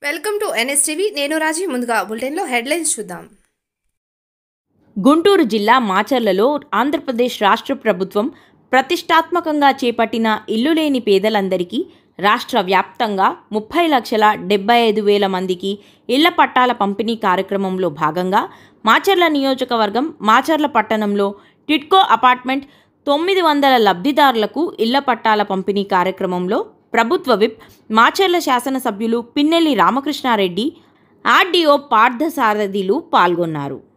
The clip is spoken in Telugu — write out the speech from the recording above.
వెల్కమ్ టు ఎన్ఎస్టీవీ నేను రాజీ ముందుగా బులెటిన్లో హెడ్లైన్స్ చూద్దాం గుంటూరు జిల్లా మాచర్లలో ఆంధ్రప్రదేశ్ రాష్ట్ర ప్రభుత్వం ప్రతిష్టాత్మకంగా చేపట్టిన ఇల్లు లేని పేదలందరికీ రాష్ట్ర వ్యాప్తంగా ముప్పై లక్షల డెబ్బై ఐదు వేల మందికి ఇళ్ల పట్టాల పంపిణీ కార్యక్రమంలో భాగంగా మాచర్ల నియోజకవర్గం మాచర్ల పట్టణంలో టిట్కో అపార్ట్మెంట్ తొమ్మిది వందల లబ్ధిదారులకు ఇళ్ల పట్టాల పంపిణీ కార్యక్రమంలో ప్రభుత్వ విప్ మాచర్ల శాసనసభ్యులు పిన్నెల్లి రామకృష్ణారెడ్డి ఆర్డీఓ పార్థసారథిలు పాల్గొన్నారు